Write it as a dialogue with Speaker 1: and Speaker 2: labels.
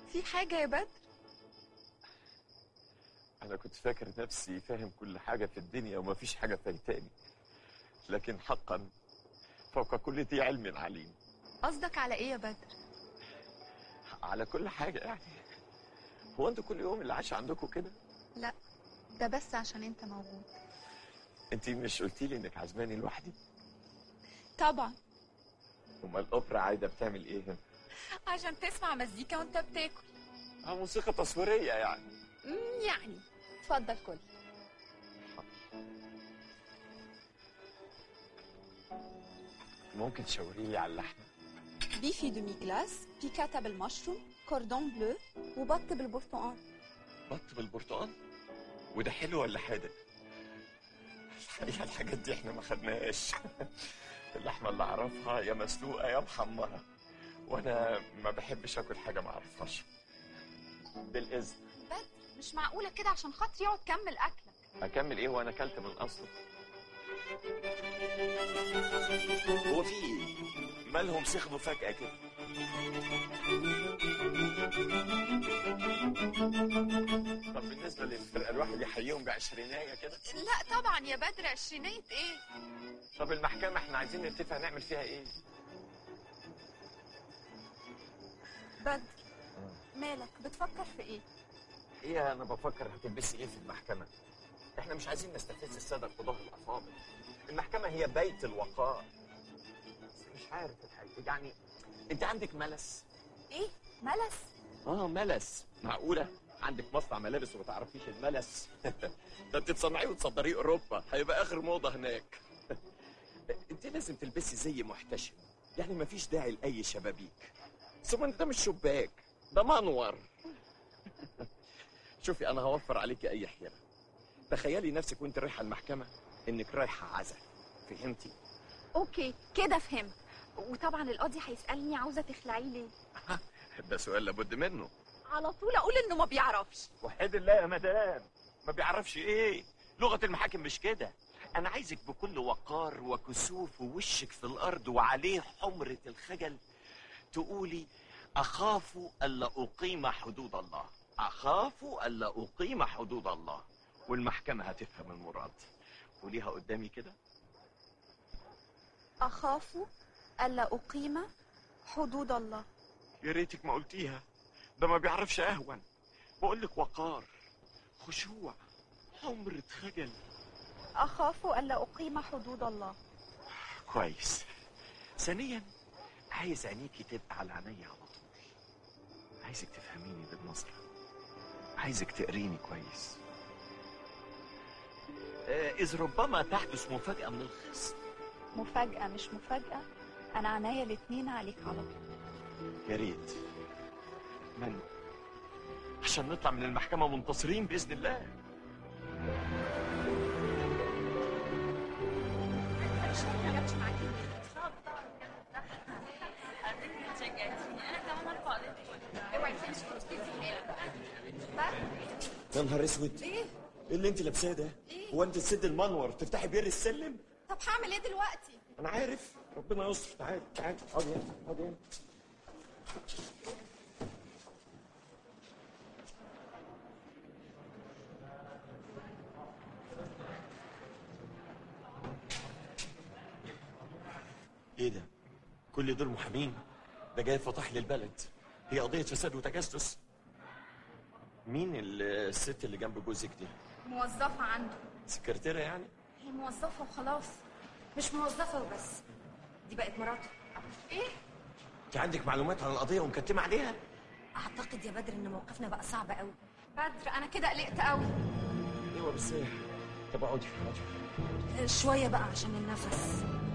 Speaker 1: في حاجة يا بدر
Speaker 2: انا كنت فاكر نفسي فاهم كل حاجه في الدنيا ومفيش حاجه فايتاني لكن حقا فوق كل ذي علم عليم
Speaker 1: قصدك على ايه يا بدر
Speaker 2: على كل حاجه يعني هو انتوا كل يوم اللي عاش عندكم كده
Speaker 1: لا ده بس عشان انت موجود
Speaker 2: انت مش قلتي لي انك عزماني لوحدي
Speaker 1: طبعا
Speaker 2: امال الاوبرا عايده بتعمل ايه هنا
Speaker 1: عشان تسمع مزيكا وانت بتاكل
Speaker 2: اه موسيقى تصويريه يعني
Speaker 1: مم، يعني اتفضل كل
Speaker 2: ممكن تشاوري لي على اللحمه
Speaker 1: بيفي دومي جلاس بيكاتا بالمشروم كوردون بلو وبط بالبرتقال
Speaker 2: بط بالبرتقال وده حلو ولا حادق الحقيقه الحاجات دي احنا ما خدناهاش اللحمه اللي اعرفها يا مسلوقه يا محمره وانا ما بحبش اكل حاجه ما اعرفهاش بالاذن
Speaker 1: بدر مش معقولة كده عشان خاطري اقعد كمل اكلك
Speaker 2: اكمل ايه وانا اكلت من اصله هو في ايه مالهم سخنوا فجاه كده طب بالنسبه للفرقه الواحد يحييهم بعشرينيه كده
Speaker 1: لا طبعا يا بدر عشرينية ايه
Speaker 2: طب المحكمه احنا عايزين نتفق نعمل فيها ايه
Speaker 1: بدر مالك بتفكر في ايه
Speaker 2: ايه انا بفكر هتلبسي ايه في المحكمه احنا مش عايزين نستفز الساده القضاه الافاضل المحكمه هي بيت الوقار بس مش عارف الحقيقه يعني انت عندك ملس
Speaker 1: ايه ملس
Speaker 2: اه ملس معقوله عندك مصنع ملابس وما تعرفيش الملس ده انت تصنعيه وتصدريه اوروبا هيبقى اخر موضه هناك انت لازم تلبسي زي محتشم يعني مفيش داعي لاي شبابيك ثم انت مش شباك ده منور شوفي انا هوفر عليكي اي حيله تخيلي نفسك وانت رايحه المحكمه انك رايحه عزا فهمتي
Speaker 1: اوكي كده فهمت وطبعا القاضي هيسالني عاوزه تخلعيه ليه
Speaker 2: ده سؤال لابد منه
Speaker 1: على طول اقول انه ما بيعرفش
Speaker 2: وحيد الله يا مدام ما بيعرفش ايه لغة المحاكم مش كده انا عايزك بكل وقار وكسوف ووشك في الارض وعليه حمرة الخجل تقولي اخاف الا اقيم حدود الله اخاف الا اقيم حدود الله والمحكمة هتفهم المراد قوليها قدامي كده
Speaker 1: اخاف الا اقيم حدود الله
Speaker 2: يا ريتك ما قلتيها ده ما بيعرفش اهون بقول لك وقار خشوع حمرة خجل
Speaker 1: اخاف الا اقيم حدود الله
Speaker 2: كويس ثانيا عايز عينيكي تبقى على عينيا على طول عايزك تفهميني بالنظرة عايزك تقريني كويس آه، إذ ربما تحدث مفاجأة من الخصم
Speaker 1: مفاجاه مش مفاجاه انا عناية الاتنين عليك على طول
Speaker 2: يا ريت من عشان نطلع من المحكمة منتصرين بإذن الله يا نهار اسود
Speaker 1: ايه
Speaker 2: ايه اللي انت لابساه ده؟ هو انت تسد المنور تفتحي بير السلم؟
Speaker 1: طب هعمل ايه دلوقتي
Speaker 2: انا عارف ربنا يستر تعالي تعالي اقعدي هنا اقعدي هنا ايه ده؟ كل دول محامين ده جاي فتح لي البلد هي قضية فساد وتجسس مين ال- الست اللي جنب جوزك دي؟
Speaker 1: موظفه عنده
Speaker 2: سكرتيرة يعني؟
Speaker 1: هي موظفه وخلاص
Speaker 3: مش موظفة وبس دي بقت مراته
Speaker 1: ايه
Speaker 2: انت عندك معلومات عن القضية ومكتمة عليها؟
Speaker 3: أعتقد يا بدر إن موقفنا بقى صعب قوي
Speaker 1: بدر انا كده قلقت قوي
Speaker 2: ايوه بس ايه طب اقعدي اقعدي
Speaker 3: شوية بقى عشان النفس